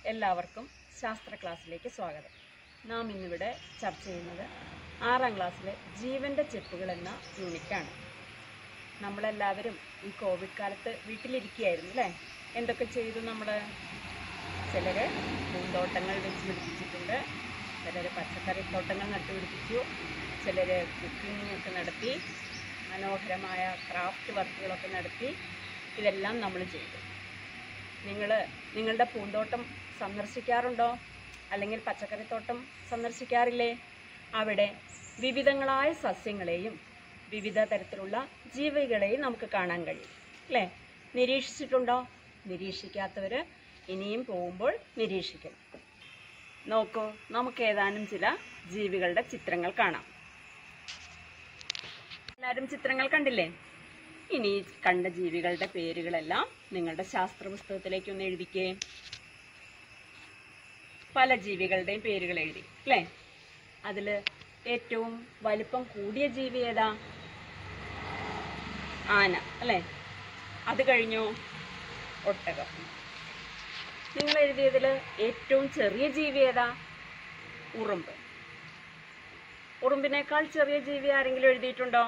എല്ലാവർക്കും ശാസ്ത്ര ക്ലാസ്സിലേക്ക് സ്വാഗതം നാം ഇന്നിവിടെ ചർച്ച ചെയ്യുന്നത് ആറാം ക്ലാസ്സിലെ ജീവന്റെ ചെപ്പുകൾ എന്ന യൂണിറ്റാണ് നമ്മളെല്ലാവരും ഈ കോവിഡ് കാലത്ത് വീട്ടിലിരിക്കുകയായിരുന്നു അല്ലേ എന്തൊക്കെ ചെയ്തു നമ്മൾ ചിലർ പൂന്തോട്ടങ്ങൾ വെച്ച് പിടിപ്പിച്ചിട്ടുണ്ട് ചിലർ പച്ചക്കറി തോട്ടങ്ങൾ നട്ടുപിടിപ്പിച്ചു ചിലർ കുക്കിംഗ് ഒക്കെ നടത്തി മനോഹരമായ ക്രാഫ്റ്റ് വർക്കുകളൊക്കെ നടത്തി ഇതെല്ലാം നമ്മൾ ചെയ്തു നിങ്ങൾ നിങ്ങളുടെ പൂന്തോട്ടം സന്ദർശിക്കാറുണ്ടോ അല്ലെങ്കിൽ പച്ചക്കറിത്തോട്ടം സന്ദർശിക്കാറില്ലേ അവിടെ വിവിധങ്ങളായ സസ്യങ്ങളെയും വിവിധ തരത്തിലുള്ള ജീവികളെയും നമുക്ക് കാണാൻ കഴിയും അല്ലേ നിരീക്ഷിച്ചിട്ടുണ്ടോ നിരീക്ഷിക്കാത്തവർ ഇനിയും പോകുമ്പോൾ നിരീക്ഷിക്കണം നോക്കൂ നമുക്ക് ഏതാനും ചില ജീവികളുടെ ചിത്രങ്ങൾ കാണാം എല്ലാവരും ചിത്രങ്ങൾ കണ്ടില്ലേ ഇനി ഈ കണ്ട ജീവികളുടെ പേരുകളെല്ലാം നിങ്ങളുടെ ശാസ്ത്ര പുസ്തകത്തിലേക്ക് ഒന്ന് എഴുതിക്കേ പല ജീവികളുടെയും പേരുകൾ എഴുതി അല്ലേ അതിൽ ഏറ്റവും വലിപ്പം കൂടിയ ജീവി ഏതാ ആന അല്ലേ അത് കഴിഞ്ഞു ഒട്ടകം നിങ്ങൾ എഴുതിയതിൽ ഏറ്റവും ചെറിയ ജീവി ഏതാ ഉറുമ്പ് ഉറുമ്പിനേക്കാൾ ചെറിയ ജീവി ആരെങ്കിലും എഴുതിയിട്ടുണ്ടോ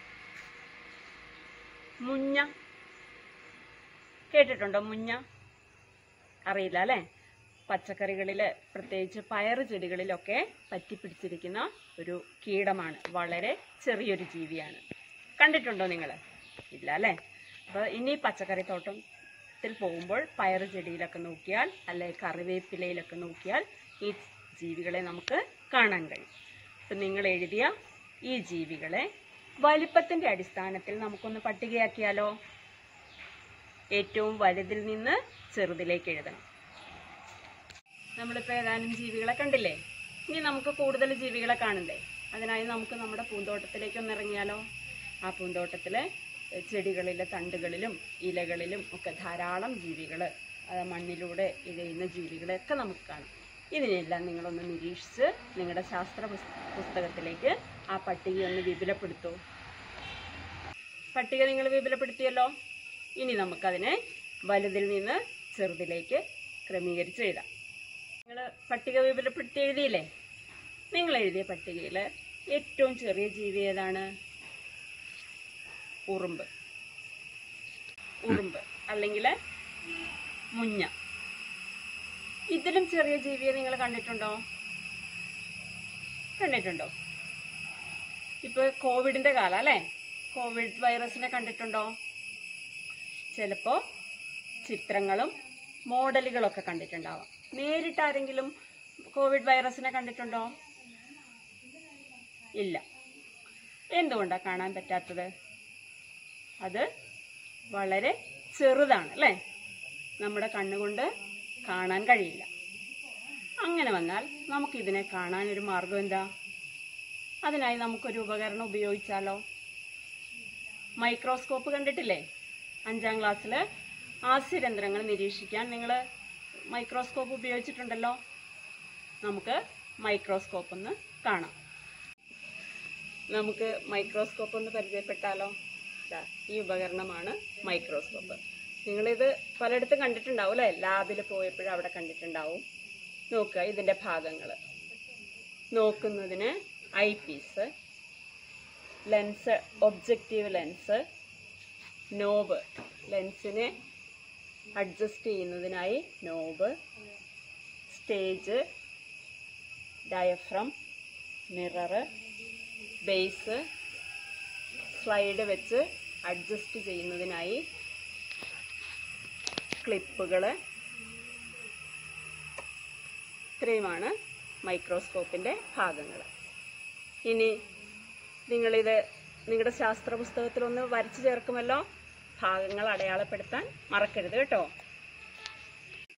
മുഞ്ഞ കേട്ടിട്ടുണ്ടോ മുഞ്ഞ അറിയില്ല അല്ലേ പച്ചക്കറികളിൽ പ്രത്യേകിച്ച് പയറ് ചെടികളിലൊക്കെ പറ്റിപ്പിടിച്ചിരിക്കുന്ന ഒരു കീടമാണ് വളരെ ചെറിയൊരു ജീവിയാണ് കണ്ടിട്ടുണ്ടോ നിങ്ങൾ ഇല്ല അല്ലേ അപ്പോൾ ഇനി പച്ചക്കറി തോട്ടത്തിൽ പോകുമ്പോൾ പയറ് ചെടിയിലൊക്കെ നോക്കിയാൽ അല്ലെ കറിവേപ്പിലയിലൊക്കെ നോക്കിയാൽ ഈ ജീവികളെ നമുക്ക് കാണാൻ കഴിയും അപ്പം നിങ്ങൾ എഴുതിയ ഈ ജീവികളെ വലിപ്പത്തിന്റെ അടിസ്ഥാനത്തിൽ നമുക്കൊന്ന് പട്ടികയാക്കിയാലോ ഏറ്റവും വലുതിൽ നിന്ന് ചെറുതിലേക്ക് എഴുതണം നമ്മളിപ്പോൾ ഏതാനും ജീവികളെ കണ്ടില്ലേ ഇനി നമുക്ക് കൂടുതൽ ജീവികളെ കാണണ്ടേ അതിനായി നമുക്ക് നമ്മുടെ പൂന്തോട്ടത്തിലേക്ക് ഒന്ന് ഇറങ്ങിയാലോ ആ പൂന്തോട്ടത്തിലെ എഹ്, ചെടികളിലെ തണ്ടുകളിലും ഇലകളിലും ഒക്കെ ധാരാളം ജീവികൾ മണ്ണിലൂടെ ഇഴയുന്ന ജീവികളെയൊക്കെ നമുക്ക് കാണാം ഇതിനെല്ലാം നിങ്ങളൊന്ന് നിരീക്ഷിച്ച് നിങ്ങളുടെ ശാസ്ത്ര പുസ്- പുസ്തകത്തിലേക്ക് ആ പട്ടിക ഒന്ന് വിപുലപ്പെടുത്തൂ പട്ടിക നിങ്ങൾ വിപുലപ്പെടുത്തിയല്ലോ ഇനി നമുക്കതിനെ വലുതിൽ നിന്ന് ചെറുതിലേക്ക് ക്രമീകരിച്ച് എഴുതാം നിങ്ങൾ പട്ടിക വിപുലപ്പെടുത്തി എഴുതിയില്ലേ നിങ്ങൾ എഴുതിയ പട്ടികയിൽ ഏറ്റവും ചെറിയ ജീവി ഏതാണ് ഉറുമ്പ് ഉറുമ്പ് അല്ലെങ്കിൽ മുഞ്ഞ ഇതിലും ചെറിയ ജീവിയെ നിങ്ങൾ കണ്ടിട്ടുണ്ടോ കണ്ടിട്ടുണ്ടോ ഇപ്പൊ കോവിഡിന്റെ കാലം അല്ലേ കോവിഡ് വൈറസിനെ കണ്ടിട്ടുണ്ടോ ചിലപ്പോ ചിത്രങ്ങളും മോഡലുകളൊക്കെ കണ്ടിട്ടുണ്ടാവാം നേരിട്ട് ആരെങ്കിലും കോവിഡ് വൈറസിനെ കണ്ടിട്ടുണ്ടോ ഇല്ല എന്തുകൊണ്ടാണ് കാണാൻ പറ്റാത്തത് അത് വളരെ ചെറുതാണ് അല്ലേ നമ്മുടെ കണ്ണുകൊണ്ട് കാണാൻ കഴിയില്ല അങ്ങനെ വന്നാൽ നമുക്കിതിനെ കാണാൻ ഒരു മാർഗം എന്താ അതിനായി നമുക്കൊരു ഉപകരണം ഉപയോഗിച്ചാലോ മൈക്രോസ്കോപ്പ് കണ്ടിട്ടില്ലേ അഞ്ചാം ക്ലാസ്സിൽ ആസ്യരന്ധ്രങ്ങൾ നിരീക്ഷിക്കാൻ നിങ്ങൾ മൈക്രോസ്കോപ്പ് ഉപയോഗിച്ചിട്ടുണ്ടല്ലോ നമുക്ക് മൈക്രോസ്കോപ്പ് ഒന്ന് കാണാം നമുക്ക് മൈക്രോസ്കോപ്പ് ഒന്ന് പരിചയപ്പെട്ടാലോ ദാ, ഈ ഉപകരണമാണ് മൈക്രോസ്കോപ്പ് നിങ്ങളിത് പലയിടത്തും കണ്ടിട്ടുണ്ടാവും അല്ലേ ലാബിൽ പോയപ്പോഴും അവിടെ കണ്ടിട്ടുണ്ടാവും നോക്കുക ഇതിൻ്റെ ഭാഗങ്ങൾ നോക്കുന്നതിന് eye piece lens objective lens knob ലെൻസിനെ അഡ്ജസ്റ്റ് ചെയ്യുന്നതിനായി knob stage diaphragm mirror base slide വെച്ച് അഡ്ജസ്റ്റ് ചെയ്യുന്നതിനായി ക്ലിപ്പുകൾ ഇത്രയുമാണ് മൈക്രോസ്കോപ്പിൻ്റെ ഭാഗങ്ങൾ ഇനി നിങ്ങളിത് നിങ്ങളുടെ ശാസ്ത്ര പുസ്തകത്തിലൊന്ന് വരച്ചു ചേർക്കുമല്ലോ ഭാഗങ്ങൾ അടയാളപ്പെടുത്താൻ മറക്കരുത് കേട്ടോ